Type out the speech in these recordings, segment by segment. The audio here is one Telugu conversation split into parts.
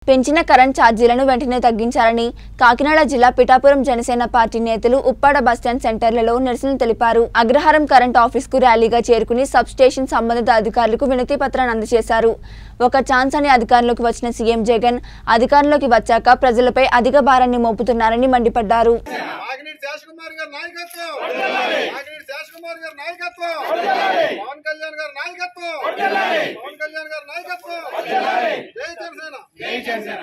పెంచిన కరెంట్ ఛార్జీలను వెంటనే తగ్గించాలని కాకినాడ జిల్లా పిఠాపురం జనసేన పార్టీ నేతలు ఉప్పాడ బస్టాండ్ సెంటర్లలో నిరసన తెలిపారు అగ్రహారం కరెంట్ ఆఫీస్కు ర్యాలీగా చేరుకుని సబ్ స్టేషన్ సంబంధిత అధికారులకు వినతి పత్రాన్ని అందజేశారు ఒక ఛాన్స్ అని అధికారంలోకి వచ్చిన సీఎం జగన్ అధికారంలోకి వచ్చాక ప్రజలపై అధిక భారాన్ని మోపుతున్నారని మండిపడ్డారు నాగినేని శేషకుమార్ గారి నాయకత్వం నాగినేని శేషకుమార్ గారి నాయకత్వం పవన్ కళ్యాణ్ గారి నాయకత్వం పవన్ కళ్యాణ్ గారి నాయకత్వం జై జనసేన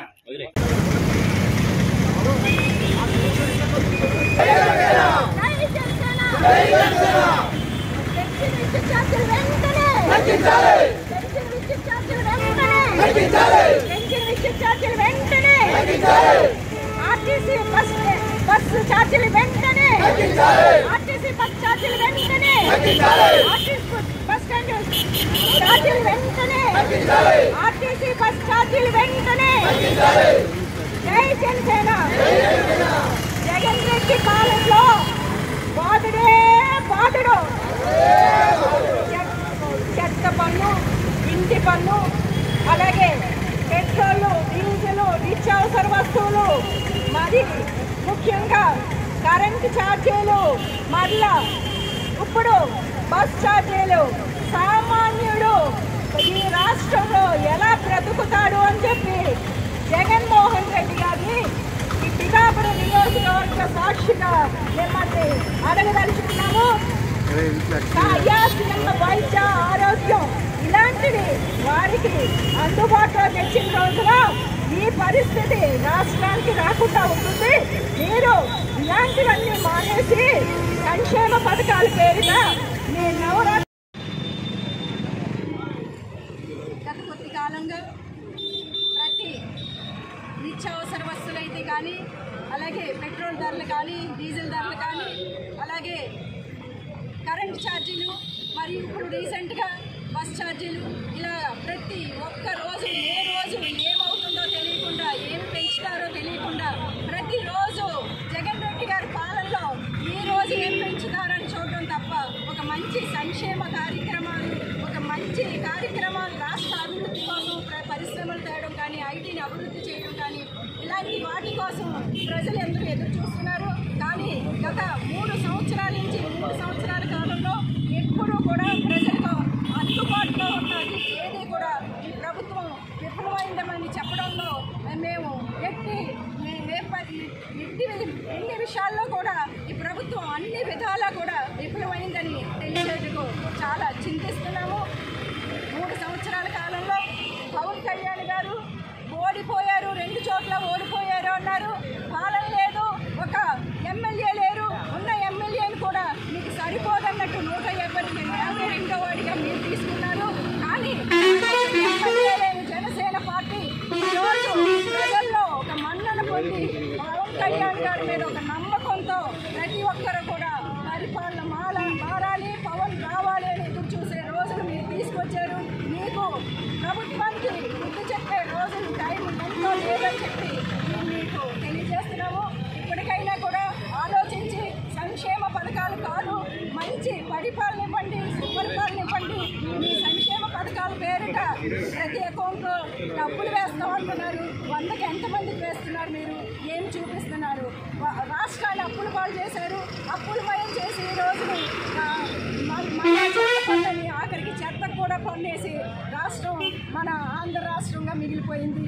ఆర్టీసీ బస్ బస్సు ఛార్జీలు వెంటనే ఆర్టీసీ బస్ ఛార్జీలు వెంటనే ఆర్టీసీ బస్ స్టాండ్ ఛార్జీలు వెంటనే ఆర్టీసీ బస్ ఛార్జీలు వెంటనే జై జనసేన జగన్ రెడ్డి కాలంలో బాధుడే బాధుడు చెత్త పన్ను ఇంటి పన్ను అలాగే పెట్రోల్ డీజిల్ నిత్యావసర వస్తువులు మరి ముఖ్యంగా కరెంటు ఛార్జీలు మళ్ళా ఇప్పుడు బస్ ఛార్జీలు సామాన్యుడు ఈ రాష్ట్రంలో ఎలా బ్రతుకుతాడు అని చెప్పి జగన్మోహన్ రెడ్డి గారిని ఈ పిఠాపురం నియోజకవర్గ సాక్షిగా మిమ్మల్ని అడగదలుచుకున్నాము ఆయాసమైన వైద్య ఆరోగ్యం ఇలాంటివి వారికి అందుబాటులో తెచ్చిన రోజున ఈ పరిస్థితి రాష్ట్రానికి రాకుండా ఉంటుంది మీరు ఇలాంటివన్నీ మానేసి సంక్షేమ పథకాల పేరిట మీ నవరాత్రి గత కొద్ది కాలంగా ప్రతి నిత్యావసర వస్తువులు అయితే కానీ అలాగే పెట్రోల్ ధరలు కానీ డీజిల్ ధరలు కానీ అలాగే కరెంట్ ఛార్జీలు మరియు ఇప్పుడు రీసెంట్గా బస్ ఛార్జీలు ఇలా ప్రతి ఒక్క రోజు ఏ రోజు ఏమవుతుందో తెలియకుండా ఏమి పెంచుతారో తెలియకుండా ప్రతిరోజు జగన్ రెడ్డి గారి పాలనలో ఈ రోజు ఏం పెంచుతారని చూడడం తప్ప ఒక మంచి సంక్షేమ కార్యక్రమాలు ఒక మంచి కార్యక్రమాలు రాష్ట్ర అభివృద్ధి కోసం ప్ర- పరిశ్రమలు తేవడం కానీ ఐటీని అభివృద్ధి చేయడం కానీ ఇలాంటి వాటి కోసం ప్రజలు ఎందరూ ఎదురు చూస్తున్నారు కానీ గత మూడు సంవత్సరాల నుంచి మూడు సంవత్సరాల కాలంలో ఎప్పుడూ కూడా ప్రజలకు అందుబాటులో ఉన్నది ఏది కూడా ఈ ప్రభుత్వం విఫలమైందని చెప్పడంలో మేము ఎట్టి మే- ఏ ప- ఎట్టి ఎన్ని విషయాల్లో కూడా ఈ ప్రభుత్వం అన్ని విధాలా కూడా విఫలమైందని తెలిసేందుకు చాలా చింతిస్తున్నాము మూడు సంవత్సరాల కాలంలో పవన్ కళ్యాణ్ గారు ఓడిపోయారు రెండు చోట్ల ఓడిపోయారు అన్నారు పాలన లేదు ఒక ఎమ్మెల్యే లేరు ఉన్న ఎమ్మెల్యేని కూడా మీకు సరిపోదన్నట్టు నూట యాభై యాభై రెండో వాడిగా మీరు తీసుకున్నారు కానీ ఎమ్మెల్యే లేని జనసేన పార్టీ ఈరోజు ప్రజల్లో ఒక మన్నన పొంది పవన్ కళ్యాణ్ గారి మీద ఒక నమ్మకంతో ప్రతి ఒక్కరు కూడా పరిపాలన మాల మారాలి పవన్ రావాలి అని ఎదురు చూసే రోజులు మీరు తీసుకొచ్చారు మీకు ప్రభుత్వానికి బుద్ధి చెప్పే రోజులు టైం ఎంతో లేదని చెప్పి మేము మీకు తెలియజేస్తున్నాము ఇప్పటికైనా కూడా ఆలోచించి సంక్షేమ పథకాలు కాదు మంచి పరిపాలన ఇవ్వండి సుపరిపాలన ఇవ్వండి మీ సంక్షేమ పథకాల పేరిట ప్రతి అకౌంట్లో డబ్బులు వేస్తాం అంటున్నారు వందకి ఎంతమందికి వేస్తున్నారు మీరు ఏం చూపిస్తున్నారు వా- రాష్ట్రాన్ని అప్పులు పాలు చేశారు అప్పులు మయం చేసి ఈ రోజుని ఆ, మన మన చెత్త పన్నుని ఆఖరికి చెత్త కూడా కొనేసి రాష్ట్రం మన ఆంధ్ర రాష్ట్రంగా మిగిలిపోయింది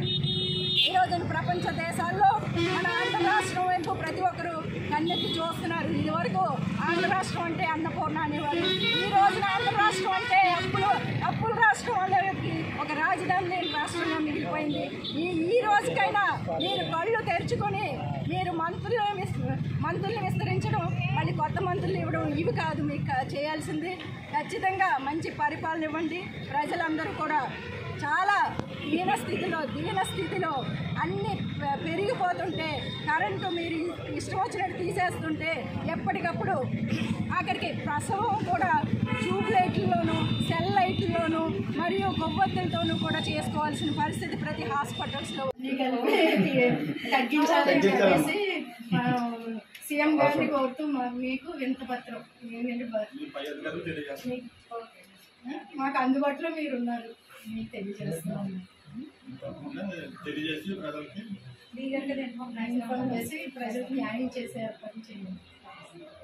ఈ రోజున ప్రపంచ దేశాల్లో మన ఆంధ్ర రాష్ట్రం వైపు ప్రతి ఒక్కరు కన్నెత్తి చూస్తున్నారు ఇదివరకు ఆంధ్ర రాష్ట్రం అంటే అన్నపూర్ణ అనేవారు ఈ రోజున ఆంధ్ర రాష్ట్రం అంటే అప్పులు అప్పుల రాష్ట్రం అనేది ఒక రాజధాని లేని రాష్ట్రంగా మిగిలిపోయింది ఈ ఈ రోజుకైనా మీరు కళ్ళు తెరుచుకొని మీరు మంత్రులు విస్- మంత్రుల్ని విస్తరించడం మళ్ళీ కొత్త మంత్రులు ఇవ్వడం ఇవి కాదు మీకు కా- చేయాల్సింది ఖచ్చితంగా మంచి పరిపాలన ఇవ్వండి ప్రజలందరూ కూడా చాలా దీన స్థితిలో దీన స్థితిలో అన్ని పె- పెరిగిపోతుంటే కరెంటు మీరు ఇష్టం వచ్చినట్టు తీసేస్తుంటే ఎప్పటికప్పుడు అక్కడికి ప్రసవం కూడా ట్యూబ్ లైట్లలోనూ సెల్ లైట్లలోనూ మరియు కొవ్వొత్తులతోనూ కూడా చేసుకోవాల్సిన పరిస్థితి ప్రతి హాస్పిటల్స్లో తగ్గించాలని చెప్పేసి సీఎం గారిని కోరుతూ మా- మీకు వింత పత్రం ఏంటంటే బ- మీకు- ఓకే. మాకు అందుబాటులో మీరు ఉన్నారు మీకు తెలియజేస్తున్నాము తప్పకుండా తెలియజేసి ప్రజలకి లీగల్గా ఇన్ఫార్మ్ చేసి ప్రజలకు న్యాయం చేసే పని చేయండి